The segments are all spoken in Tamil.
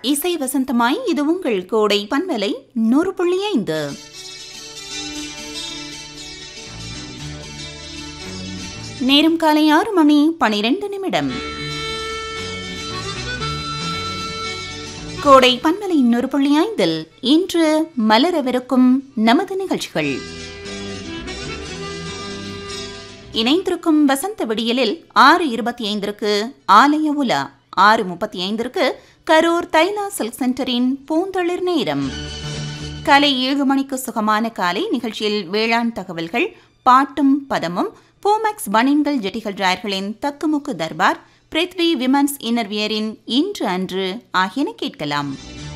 இசை வசந்தமாய் இது உங்கள் கோடை பன்மலை நூறு புள்ளி ஐந்து நேரம் காலை ஆறு மணி பனிரெண்டு நிமிடம் கோடை பன்மலை நூறு புள்ளி ஐந்தில் இன்று மலரவிருக்கும் நமது நிகழ்ச்சிகள் இணைந்திருக்கும் வசந்த விடியலில் ஆறு இருபத்தி ஐந்திற்கு ஆலய உலா ஆறு முப்பத்தி ஐந்திற்கு கரூர் தைலா சில்க் சென்டரின் பூந்தளிர் நேரம் காலை ஏழு மணிக்கு சுகமான காலை நிகழ்ச்சியில் வேளாண் தகவல்கள் பாட்டும் பதமும் பூமேக்ஸ் பனின்கள் ஜெட்டிகள் டிராயர்களின் தக்குமுக்கு தர்பார் பிரித்வி விமன்ஸ் இன்னர்வியரின் இன்று அன்று ஆகியன கேட்கலாம்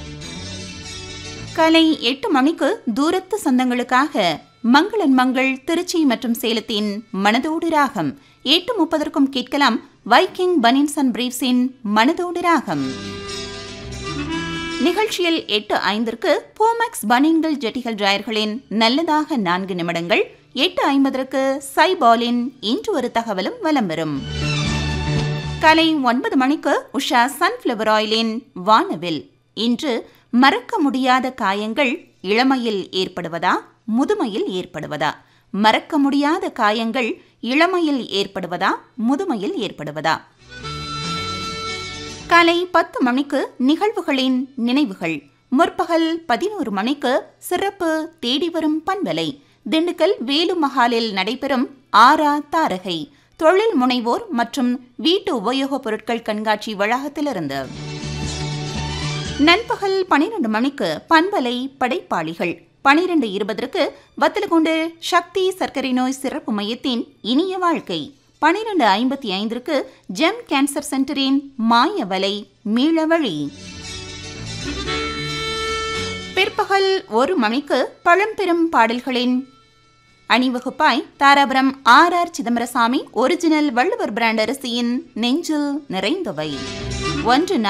காலை எட்டு மணிக்கு தூரத்து சொந்தங்களுக்காக மங்களன் மங்கள் திருச்சி மற்றும் சேலத்தின் மனதோடு ராகம் எட்டு முப்பதற்கும் கேட்கலாம் வைக்கிங் பனின்ஸ் அண்ட் பிரீவ்ஸின் மனதோடு ராகம் நிகழ்ச்சியில் எட்டு ஐந்திற்கு போமேக்ஸ் பனின்கள் ஜெட்டிகள் டிராயர்களின் நல்லதாக நான்கு நிமிடங்கள் எட்டு ஐம்பதற்கு சைபாலின் இன்று ஒரு தகவலும் வலம் வரும் காலை ஒன்பது மணிக்கு உஷா சன்ஃப்ளவர் ஆயிலின் வானவில் இன்று மறக்க முடியாத காயங்கள் இளமையில் ஏற்படுவதா முதுமையில் ஏற்படுவதா மறக்க முடியாத காயங்கள் இளமையில் ஏற்படுவதா முதுமையில் ஏற்படுவதா காலை பத்து மணிக்கு நிகழ்வுகளின் நினைவுகள் முற்பகல் பதினோரு மணிக்கு சிறப்பு தேடி வரும் பண்பலை திண்டுக்கல் வேலு மஹாலில் நடைபெறும் ஆரா தாரகை தொழில் முனைவோர் மற்றும் வீட்டு உபயோகப் பொருட்கள் கண்காட்சி வளாகத்திலிருந்து நண்பகல் பனிரெண்டு மணிக்கு பண்பலை படைப்பாளிகள் பனிரெண்டு இருபதற்கு வத்தலகுண்டு சக்தி சர்க்கரை நோய் சிறப்பு மையத்தின் இனிய வாழ்க்கை பனிரெண்டு ஐம்பத்தி ஐந்திற்கு ஜெம் கேன்சர் சென்டரின் மாயவலை மீளவழி பிற்பகல் ஒரு மணிக்கு பழம்பெரும் பாடல்களின் அணிவகுப்பாய் Dharapuram R R Chidambarasamy original Valluvar brand அரிசியின் நெஞ்சில் நிறைந்தவை ஒன்று